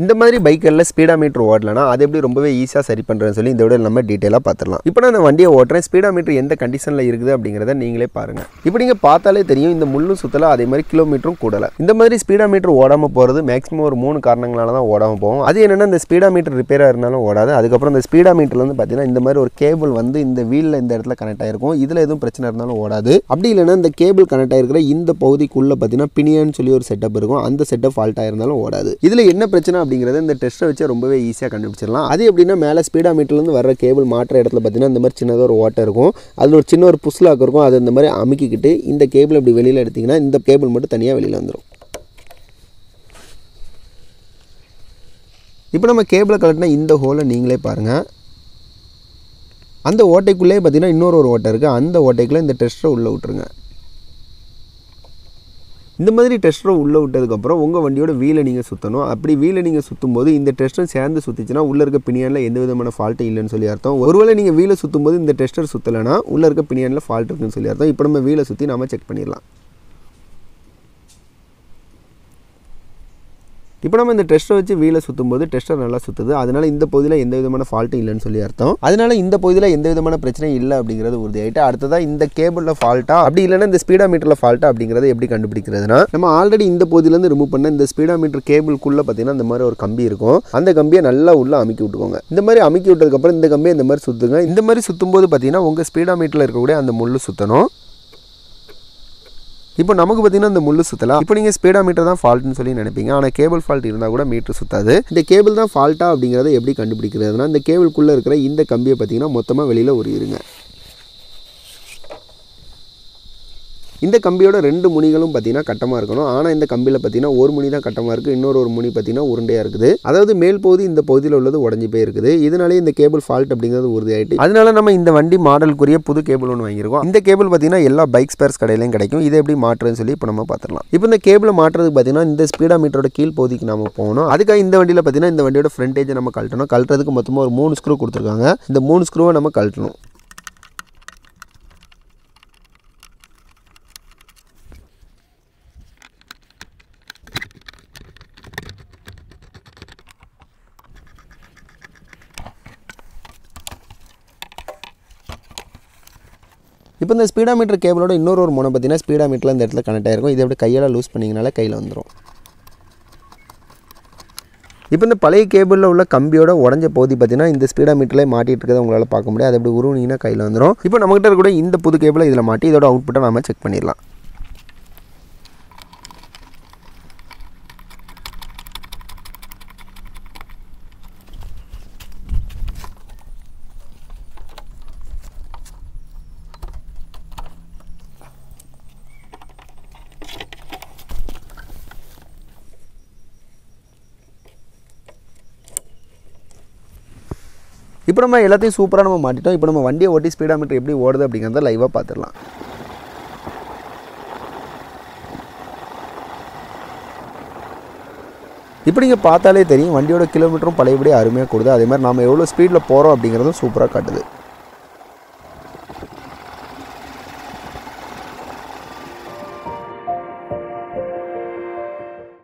இந்த மாதிரி பைக்கெல்லாம் speedo metre ஓடலனா அது எப்படி ரொம்பவே ஈஸியாக சரி பண்ணுறேன்னு சொல்லி இந்த விட நம்ம டீட்டெயிலாக பார்த்துடலாம் இப்போ நான் இந்த வண்டியை ஓட்டுறேன் ஸ்பீடா மீட்டர் எந்த கண்டிஷனில் இருக்குது அப்படிங்கிறத நீங்களே பாருங்கள் இப்போ நீங்கள் பார்த்தாலே தெரியும் இந்த முள்ளும் சுத்தலை அதே மாதிரி கிலோமீட்டரும் கூடலை இந்த மாதிரி ஸ்பீடா மீட்டர் ஓடாமல் போகிறது மேக்ஸிமம் ஒரு மூணு காரணங்களால தான் ஓடாமல் போகும் அது என்னென்னா இந்த ஸ்பீடா மீட்டர் ரிப்பேராக இருந்தாலும் ஓடாது அதுக்கப்புறம் இந்த ஸ்பீடா மீட்டர்ல வந்து பார்த்தீங்கன்னா இந்த மாதிரி ஒரு கேபிள் வந்து இந்த வீலில் இந்த இடத்துல கனெக்ட் ஆயிருக்கும் இதில் எதுவும் பிரச்சனை இருந்தாலும் ஓடாது அப்படி இல்லைன்னா இந்த கேபிள் கனெக்ட் ஆயிருக்கிற இந்த பகுதிக்குள்ளே பார்த்தீங்கன்னா பினியன்னு சொல்லி ஒரு செட்டப் இருக்கும் அந்த செட்டப் ஃபால்ட் ஆயிருந்தாலும் ஓடாது இதில் என்ன பிரச்சனை அப்படிங்கிறத இந்த டெஸ்ட்டை வச்சு ரொம்பவே ஈஸியாக கண்டுபிடிச்சிடலாம் அது எப்படின்னா மேலே ஸ்பீடா மீட்டர்லேருந்து வர கேபிள் மாற்ற இடத்துல பார்த்தீங்கன்னா இந்த மாதிரி சின்னதாக ஒரு ஓட்டை இருக்கும் அதில் ஒரு சின்ன ஒரு புஷ்லாக் இருக்கும் அது இந்த மாதிரி அமுக்கிக்கிட்டு இந்த கேபிள் இப்படி வெளியில் எடுத்தீங்கன்னா இந்த கேபிள் மட்டும் தனியாக வெளியில் வந்துடும் இப்போ நம்ம கேபிளை கலட்டினா இந்த ஹோலை நீங்களே பாருங்கள் அந்த ஓட்டைக்குள்ளே பார்த்தீங்கன்னா இன்னொரு ஒரு ஓட்டை இருக்குது அந்த ஓட்டைக்குள்ளே இந்த டெஸ்ட்டரை உள்ளே விட்டுருங்க இந்த மாதிரி டெஸ்டரை உள்ளே விட்டதுக்கப்புறம் உங்கள் வண்டியோட வீலை நீங்கள் சுற்றணும் அப்படி வீலை நீங்கள் சுற்றும் போது இந்த டெஸ்டர் சேர்ந்து சுற்றிச்சுன்னா உள்ளே இருக்க பினியனில் எந்த விதமான ஃபால்ட்டும் இல்லைன்னு சொல்லி அர்த்தம் ஒருவேளை நீங்கள் வீலை சுற்றும் போது இந்த டெஸ்டர் சுற்றலைன்னா உள்ளே இருக்க பினியனில் ஃபால்ட் இருக்குன்னு சொல்லி அர்த்தம் இப்போ நம்ம வீலை சுற்றி நாம செக் பண்ணிடலாம் இப்போ நம்ம இந்த டெஸ்ட்டை வச்சு வீலை சுற்றும் போது டெஸ்டர் நல்லா சுற்றுது அதனால இந்த பகுதியில் எந்த விதமான ஃபால்ட்டும் இல்லைன்னு சொல்லி அர்த்தம் அதனால இந்த பகுதியில் எந்த விதமான பிரச்சனையும் இல்லை அப்படிங்கிறது உறுதியாயிட்டு அடுத்ததாக இந்த கேபிளில் ஃபால்ட்டா அப்படி இல்லைன்னா இந்த ஸ்பீடா மீட்டரில் ஃபால்ட்டா அப்படிங்கிறத எப்படி கண்டுபிடிக்கிறதுனா நம்ம ஆல்ரெடி இந்த பகுதியிலேருந்து ரிமூவ் பண்ண இந்த ஸ்பீடா மீட்டர் கேபிள்குள்ளே பார்த்தீங்கன்னா இந்த மாதிரி ஒரு கம்பி இருக்கும் அந்த கம்பியை நல்லா உள்ள அமுக்கி விட்டுக்கோங்க இந்த மாதிரி அமுக்கி விட்டதுக்கப்புறம் இந்த கம்பியை இந்த மாதிரி சுற்றுங்க இந்த மாதிரி சுற்றும் போது பார்த்தீங்கன்னா உங்கள் ஸ்பீடா மீட்டரில் இருக்கக்கூடிய அந்த முள்ளு சுற்றணும் இப்போ நமக்கு பார்த்தீங்கன்னா இந்த முள்ளு சுற்றலாம் இப்போ நீங்கள் ஸ்பீடா மீட்டர் தான் ஃபால்ட்னு சொல்லி நினைப்பீங்க ஆனால் கேபிள் ஃபால்ட் இருந்தால் கூட மீட்டர் சுத்தாது இந்த கேபிள் தான் ஃபால்ட்டா அப்படிங்கிறத எப்படி கண்டுபிடிக்கிறதுனா இந்த கேபிள்குள்ளே இருக்கிற இந்த கம்பியை பார்த்தீங்கன்னா மொத்தமாக வெளியில் உரியிருங்க இந்த கம்பியோட ரெண்டு முனிகளும் பார்த்தீங்கன்னா கட்டமாக இருக்கணும் ஆனால் இந்த கம்பியில் பார்த்தீங்கன்னா ஒரு முனி தான் கட்டமாக இருக்குது இன்னொரு ஒரு முனி பார்த்தீங்கன்னா உருண்டையாக இருக்குது அதாவது மேல் பகுதி இந்த பகுதியில் உள்ளது உடஞ்சி போய் இருக்குது இதனாலே இந்த கேபிள் ஃபால்ட் அப்படிங்கிறது உறுதியாயிட்டு அதனால நம்ம இந்த வண்டி மாடலுக்குரிய புது கேபிள் ஒன்று வாங்கியிருக்கோம் இந்த கேபிள் பார்த்தீங்கன்னா எல்லா பைக் ஸ்பேர்ஸ் கடையிலையும் கிடைக்கும் இதை எப்படி மாற்றுறதுன்னு சொல்லி இப்போ நம்ம பார்த்துடலாம் இப்போ இந்த கேபிளை மாற்றுறதுக்கு பார்த்தீங்கன்னா இந்த ஸ்பீடா மீட்டரோட கீழ் பகுதிக்கு நம்ம போகணும் அதுக்காக இந்த வண்டியில் பார்த்தீங்கன்னா இந்த வண்டியோட ஃப்ரண்டேஜை நம்ம கழட்டணும் கழட்டுறதுக்கு மொத்தமாக ஒரு மூணு ஸ்க்ரூ கொடுத்துருக்காங்க இந்த மூணு ஸ்க்ரூவை நம்ம கழட்டணும் இப்போ இந்த ஸ்பீடா மீட்டர் கேபிளோட இன்னொரு ஒரு முனை பார்த்தீங்கன்னா ஸ்பீடா மீட்டரில் இந்த இடத்துல கனெக்ட் ஆயிருக்கும் இதை எப்படி கையால் லூஸ் பண்ணிங்கனால கையில் வந்துடும் இப்போ இந்த பழைய கேபிளில் உள்ள கம்பியோட உடஞ்ச பகுதி பார்த்தீங்கன்னா இந்த ஸ்பீடா மீட்டர்லேயே மாட்டிட்டு இருக்கிறத உங்களால் பார்க்க முடியாது அது எப்படி உருவினீங்கன்னா கையில் வந்துடும் இப்போ நம்மகிட்ட இருக்கக்கூடிய இந்த புது கேபிளை இதில் மாட்டி இதோட அவுட்புட்டை நம்ம செக் பண்ணிடலாம் இப்போ நம்ம எல்லாத்தையும் சூப்பராக நம்ம மாட்டிட்டோம் இப்போ நம்ம வண்டியை ஓட்டி ஸ்பீடா மீட்டர் எப்படி ஓடுது அப்படிங்கிறத லைவாக பார்த்துடலாம் இப்போ நீங்கள் பார்த்தாலே தெரியும் வண்டியோட கிலோமீட்டரும் பழையபடி அருமையாக கொடுது அதே மாதிரி நம்ம எவ்வளோ ஸ்பீடில் போகிறோம் அப்படிங்கிறதும் சூப்பராக காட்டுது